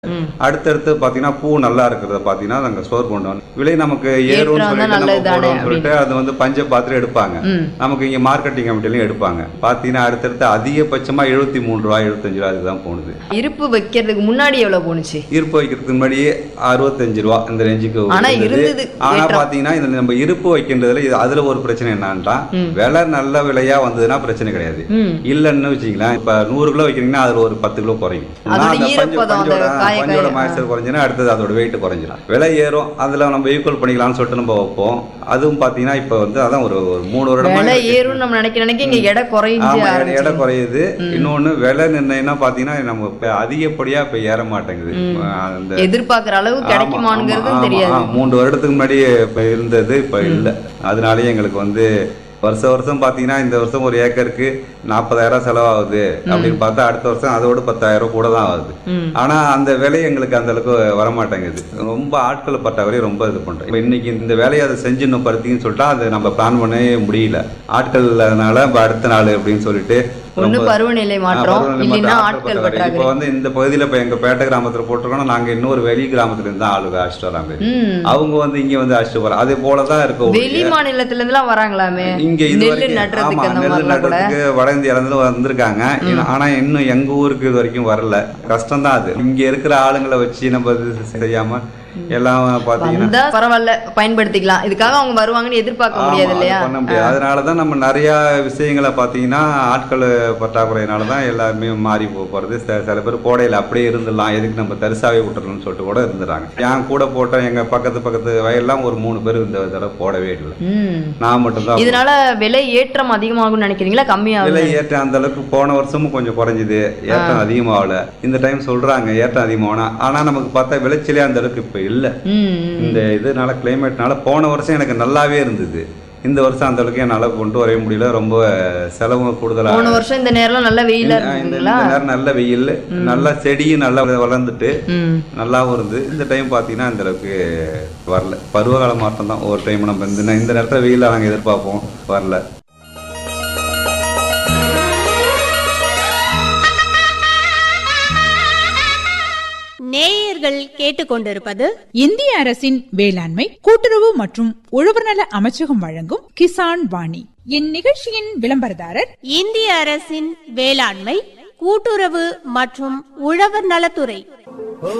அடுத்தடுத்து பாத்தீங்கன்னா பூ நல்லா இருக்கிறத பாத்தீங்கன்னா நாங்க ஸ்டோர் கொண்டு வந்து விலை நமக்கு ஏறும்னு ஏற்றம் சொல்லிட்டு தான் நம்ம நல்லது தானே போடுவோம்னு சொல்லிட்டு அது வந்து பஞ்ச பாத்திரம் எடுப்பாங்க ம். நமக்கு இங்க மார்க்கெட்டிங் கமிட்டிலையும் எடுப்பாங்க பாத்தீங்கன்னா அடுத்தடுத்து அதிகபட்சமா எழுபத்தி மூணு ரூபாய் எழுபத்தஞ்சு ரூபாய் அதுதான் போணுது இருப்பு வைக்கிறதுக்கு முன்னாடி எவ்வளவு போணுச்சு இருப்பு வைக்கிறதுக்கு முன்னாடியே அறுபத்தஞ்சு ரூபா இந்த ரேஞ்சுக்கு ஆனா இருந்தது. இருந்தது ஆனா ஏற்றம். பாத்தீங்கன்னா இந்த நம்ம இருப்பு வைக்கின்றதுல இது அதுல ஒரு பிரச்சனை என்னன்னா விலை நல்ல விலையா வந்ததுன்னா பிரச்சனை கிடையாது ம். இல்லன்னு வச்சுங்களேன் இப்ப நூறு கிலோ வைக்கிறீங்கன்னா அதுல ஒரு பத்து கிலோ குறையும் அதோட ஆனா அந்த பஞ்சு- ஈரப்பதம், அந்த பஞ்சோட காய காய, பஞ்சோட ஆ. மாய்ச்சர் குறைஞ்சுன்னா அடுத்தது அதோட வெயிட் குறைஞ்சிடும் விலை ஏறும் அதுல நம்ம ஈக்குவல் பண்ணிக்கலாம்னு சொல்லிட்டு நம்ம வைப்போம் அதுவும் பாத்தீங்கன்னா இப்ப வந்து அதான் ஒரு ஒரு மூணு வருடமா விலை இருக்கு. ஏறும் நம்ம நினைக்க நினைக்க இங்க எடை குறைஞ்சு ஆமா எடை- எடை ஆரம்பிச்சு குறையுது இன்னொன்னு விலை நிர்ணயம்னா பாத்தீங்கன்னா நம்ம இப்ப அதிகப்படியா இப்ப ஏற மாட்டேங்குது அந்த எதிர்பார்க்கிற அளவு ஆமா, கிடைக்குமாங்கிறதும் ஆமா, தெரியாது ஆமா. மூன்று வருடத்துக்கு முன்னாடி இப்ப இருந்தது இப்ப இல்ல அதனாலயே எங்களுக்கு வந்து வருஷ வருஷம் பாத்தீங்கன்னா இந்த வருஷம் ஒரு ஏக்கருக்கு நாற்பதாயிரம் செலவாகுது அப்படின்னு பார்த்தா அடுத்த வருஷம் அதோட பத்தாயிரம் கூட தான் ஆகுது ம். ஆனா ஆனா அந்த விலை எங்களுக்கு அந்த அளவுக்கு வரமாட்டேங்குது ரொம்ப ஆட்கள் பற்றாக்குறை ரொம்ப இது பண்றோம் இப்ப இன்னைக்கு இந்த வேலையை அதை செஞ்சிடணும் பருத்தின்னு சொல்லிட்டா அதை நம்ம பிளான் பண்ணவே முடியல ஆட்கள் இல்லாதனால இப்ப அடுத்த நாள் அப்படின்னு சொல்லிட்டு ஒண்ணு ரொம்ப- பருவநிலை ஆ, மாற்றம் பருவநிலை இல்லைன்னா மாற்றம், ஆட்கள் பற்றாக்குறை. இப்ப பற்றாக்குறை வந்து இந்த பகுதியில இப்ப எங்க பேட்டை கிராமத்துல போட்டிருக்கோம் நாங்க இன்னொரு வெளி கிராமத்துல இருந்து தான் ஆளுங்க அழைச்சிட்டு வராங்க ம். அவங்க வந்து இங்க வந்து அழைச்சிட்டு போறாங்க அதே போலதான் இருக்கும் வெளி மாநிலத்துல இருந்து எல்லாம் வராங்களாமே இங்க இது நெல்லு வரைக்கும் நடுறதுக்கு ஆமா அந்த நெல் மாதிரிலாம் கூட நடுறதுக்கு வட இந்தியால இருந்து வந்திருக்காங்க ஏன்னா- ஆனா இன்னும் எங்க ஊருக்கு இது வரைக்கும் வரல கஷ்டம் தான் அது இங்க இருக்கிற ஆளுங்களை வச்சு நம்ம இது செய்யாம எல்லாம் பாத்தீங்கன்னா வந்தா பரவாயில்ல பயன்படுத்திக்கலாம் இதுக்காக அவங்க வருவாங்கன்னு எதிர்பார்க்க ஆமா, முடியாது அது இல்லையா பண்ண முடியாது அதனாலதான் நம்ம நிறைய விஷயங்களை பாத்தீங்கன்னா ஆட்கள் பற்றாக்குறையினால தான் எல்லாருமே மாறி போக போறது சில- சில பேர் கோடையில அப்படியே இருந்துடலாம் எதுக்கு நம்ம தரிசாவே விட்டுறணும்னு சொல்லிட்டு கூட இருந்துறாங்க என் கூட போட்ட எங்க பக்கத்து பக்கத்து வயல்லாம் ஒரு மூணு பேர் இந்த தடவை போடவே இல்லை ம். நான் மட்டும்தான் இதனால விலை ஏற்றம் அதிகமாகும்னு நினைக்கிறீங்களா கம்மியாகும் விலை ஏற்றம் அந்த அளவுக்கு போன வருஷமும் கொஞ்சம் குறைஞ்சுது ஏற்றம் அதிகமாகல இந்த டைம் சொல்றாங்க ஏற்றம் அதிகமாகனா ஆனா நமக்கு பார்த்தா விளைச்சலே அந்த அளவுக்கு இப்ப இல்ல ம் இந்த இதனால கிளைமேட்னால போன வருஷம் எனக்கு நல்லாவே இருந்தது இந்த வருஷம் அந்த அளவுக்கு என்னால கொண்டு வர முடியல ரொம்ப செலவும் கூடுதலா போன வருஷம் இந்த நேரம்லாம் நல்ல வெயிலா இந்த- இந்த இருந்ததுங்களா இந்த நேரம் நல்ல வெயில் நல்லா செடியும் நல்லா வளர்ந்துட்டு ம் நல்லாவும் இருந்து இந்த டைம் பார்த்தீங்கன்னா இந்த அளவுக்கு வரல பருவகால மாற்றம் தான் ஒரு டைம் நம்ம இந்த இந்த நேரத்தில் வெயில நாங்கள் எதிர்பார்ப்போம் வரல நேயர்கள் கேட்டுக்கொண்டிருப்பது இந்திய அரசின் வேளாண்மை கூட்டுறவு மற்றும் உழவர் நல அமைச்சகம் வழங்கும் கிசான் வாணி இந்நிகழ்ச்சியின் விளம்பரதாரர் இந்திய அரசின் வேளாண்மை கூட்டுறவு மற்றும் உழவர் நலத்துறை